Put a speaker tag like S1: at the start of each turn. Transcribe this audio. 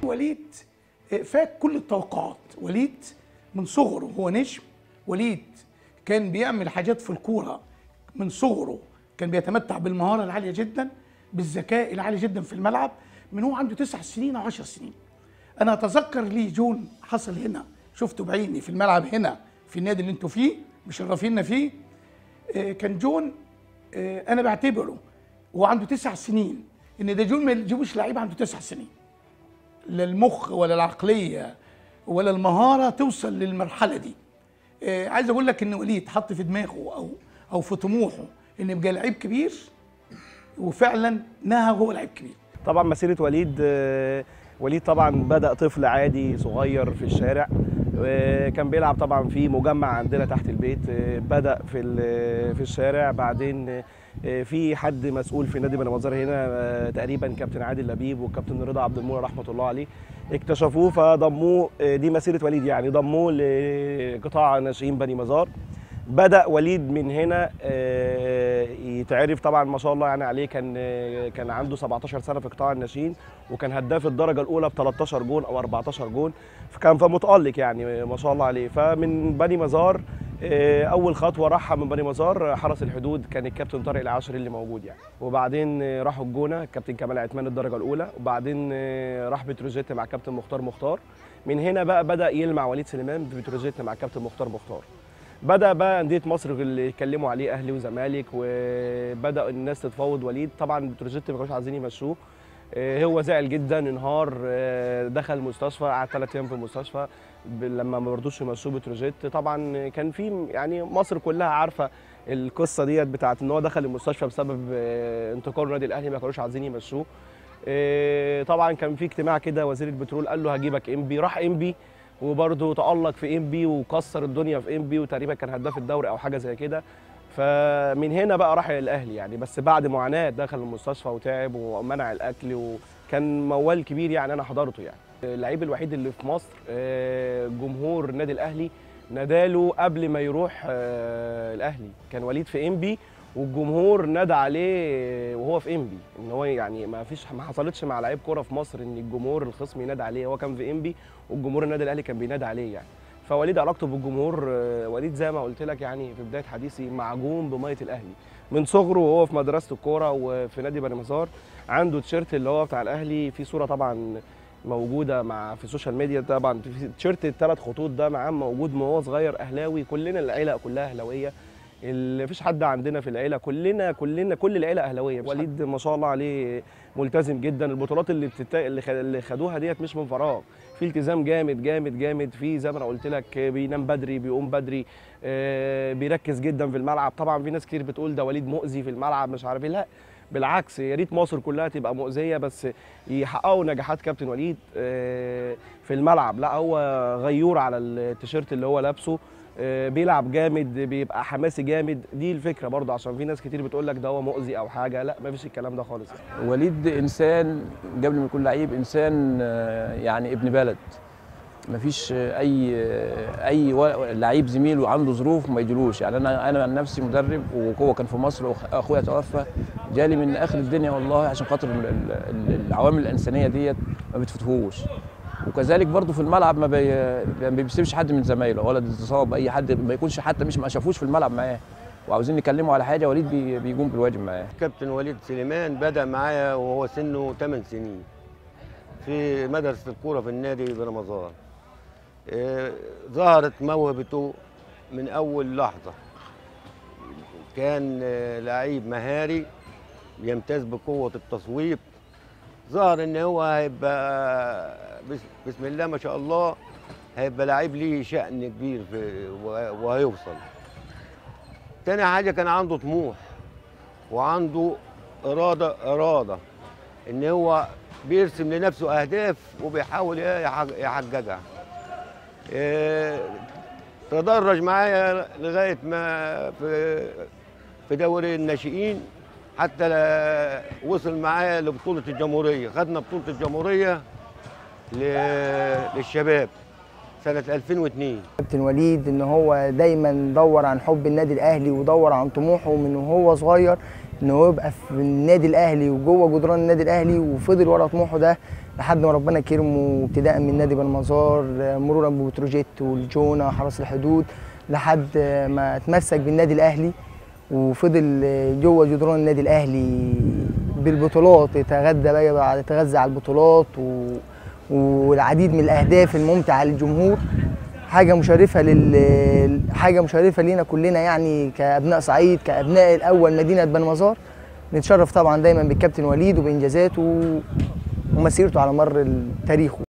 S1: وليد فات كل التوقعات وليد من صغره هو نجم وليد كان بيعمل حاجات في الكوره من صغره كان بيتمتع بالمهاره العاليه جدا بالذكاء العالي جدا في الملعب من هو عنده تسع سنين او عشر سنين انا اتذكر لي جون حصل هنا شفته بعيني في الملعب هنا في النادي اللي انتوا فيه مشرفينا فيه آه، كان جون آه، انا بعتبره وهو عنده تسع سنين ان ده جون ما يجيبوش لعيب عنده تسع سنين لا المخ ولا العقليه ولا المهاره توصل للمرحله دي آه، عايز اقول لك ان وليد حط في دماغه او او في طموحه ان يبقى لعيب كبير وفعلا نهى هو لعيب كبير
S2: طبعا مسيره وليد آه، وليد طبعا بدا طفل عادي صغير في الشارع آه، كان بيلعب طبعا في مجمع عندنا تحت البيت آه، بدا في ال- في الشارع بعدين آه، في حد مسؤول في نادي بني مزار هنا آه، تقريبا كابتن عادل لبيب والكابتن رضا عبد المولى رحمه الله عليه اكتشفوه فضموه آه، دي مسيره وليد يعني ضموه لقطاع ناشئين بني مزار بدا وليد من هنا آه، يتعرف طبعا ما شاء الله يعني عليه كان آه، كان عنده 17 سنه في قطاع الناشئين وكان هداف الدرجه الاولى ب 13 جون او 14 جون فكان فمتالق يعني ما شاء الله عليه فمن بني مزار آه، اول خطوه راحها من بني مزار حرس الحدود كان الكابتن طارق العاشري اللي موجود يعني وبعدين آه، راحوا الجونه الكابتن كمال عثمان الدرجه الاولى وبعدين آه، راح بتروجيت مع كابتن مختار مختار من هنا بقى بدا يلمع وليد سليمان في بتروجيت مع كابتن مختار مختار بدا بقى انديه مصر اللي يتكلموا عليه اهلي وزمالك وبدا الناس تتفاوض وليد طبعا بتروجيت ما كانوش عايزين يمشوه آه، هو زعل جدا انهار آه، دخل المستشفى قعد ثلاث ايام في المستشفى ب- لما ما رضوش يمشوه بتروجيت طبعا كان في يعني مصر كلها عارفه القصه ديت بتاعت ان هو دخل المستشفى بسبب آه، انتقال النادي الاهلي ما كانوش عايزين يمشوه آه، طبعا كان في اجتماع كده وزير البترول قال له هجيبك انبي راح انبي وبرضه تألق في ام بي وكسر الدنيا في ام بي وتقريبا كان هداف الدوري او حاجه زي كده فمن هنا بقى راح الاهلي يعني بس بعد معاناه دخل المستشفى وتعب ومنع الاكل وكان موال كبير يعني انا حضرته يعني اللعيب الوحيد اللي في مصر آه، جمهور النادي الاهلي ناداله قبل ما يروح آه، الاهلي كان وليد في ام بي والجمهور نادى عليه وهو في ام بي ان هو يعني ما فيش ما حصلتش مع لعيب كوره في مصر ان الجمهور الخصم ينادى عليه هو كان في ام بي والجمهور النادي الاهلي كان بينادي عليه يعني فوليد علاقته بالجمهور آه، وليد زي ما قلت لك يعني في بدايه حديثي معجون بميه الاهلي من صغره وهو في مدرسه الكوره وفي نادي بني مزار عنده تيشيرت اللي هو بتاع الاهلي في صوره طبعا موجوده مع في السوشيال ميديا طبعا في تيشيرت الثلاث خطوط ده معاه موجود من وهو صغير اهلاوي كلنا العيله كلها اهلاويه اللي مفيش حد عندنا في العيله كلنا كلنا كل العيله اهلاويه وليد ما شاء الله عليه ملتزم جدا البطولات اللي بتت... اللي خ- اللي خدوها ديت مش من فراغ في التزام جامد جامد جامد في زي ما انا قلت لك بينام بدري بيقوم بدري آه، بيركز جدا في الملعب طبعا في ناس كتير بتقول ده وليد مؤذي في الملعب مش عارف ايه لا بالعكس يا ريت مصر كلها تبقى مؤذيه بس يحققوا نجاحات كابتن وليد آه، في الملعب لا هو غيور على التيشيرت اللي هو لابسه آه، بيلعب جامد بيبقى حماسي جامد دي الفكره برضه عشان في ناس كتير بتقول لك ده هو مؤذي او حاجه لا ما فيش الكلام ده خالص
S3: وليد انسان قبل ما يكون لعيب انسان آه، يعني ابن بلد مفيش آه، اي آه، اي و- لعيب زميله عنده ظروف ما يجيلوش يعني انا انا عن نفسي مدرب وهو كان في مصر واخويا توفى جالي من اخر الدنيا والله عشان خاطر ال- ال- ال- العوامل الانسانيه ديت ما بتفتهوش وكذلك برضه في الملعب ما بي... ما بيسيبش حد من زمايله ولا اتصاب اي حد ما يكونش حتى مش ما شافوش في الملعب معاه وعاوزين نكلمه على حاجه وليد بي... بيقوم بالواجب معاه
S4: كابتن وليد سليمان بدأ معايا وهو سنه 8 سنين في مدرسة الكورة في النادي برمضان آه، ظهرت موهبته من أول لحظة كان آه، لعيب مهاري يمتاز بقوة التصويب ظهر إن هو هيبقى بس- بسم الله ما شاء الله هيبقى لعيب ليه شأن كبير في وه- وهيوصل تاني حاجة كان عنده طموح وعنده إرادة إرادة إن هو بيرسم لنفسه أهداف وبيحاول إيه يحق- يحققها. إيه، تدرج معايا لغاية ما في في دوري الناشئين حتى لا- وصل معايا لبطولة الجمهورية، خدنا بطولة الجمهورية ل- للشباب سنة 2002
S5: كابتن وليد ان هو دايما دور عن حب النادي الاهلي ودور عن طموحه من وهو صغير ان هو يبقى في النادي الاهلي وجوه جدران النادي الاهلي وفضل ورا طموحه ده لحد ما ربنا كرمه ابتداء من نادي بالمزار مرورا ببتروجيت والجونه حرس الحدود لحد ما اتمسك بالنادي الاهلي وفضل جوه جدران النادي الاهلي بالبطولات يتغذى بقى بعد يتغذى على البطولات و... والعديد من الاهداف الممتعه للجمهور حاجه مشرفه لل حاجه مشرفه لينا كلنا يعني كابناء صعيد كابناء الاول مدينه بني مزار نتشرف طبعا دايما بالكابتن وليد وبانجازاته ومسيرته على مر تاريخه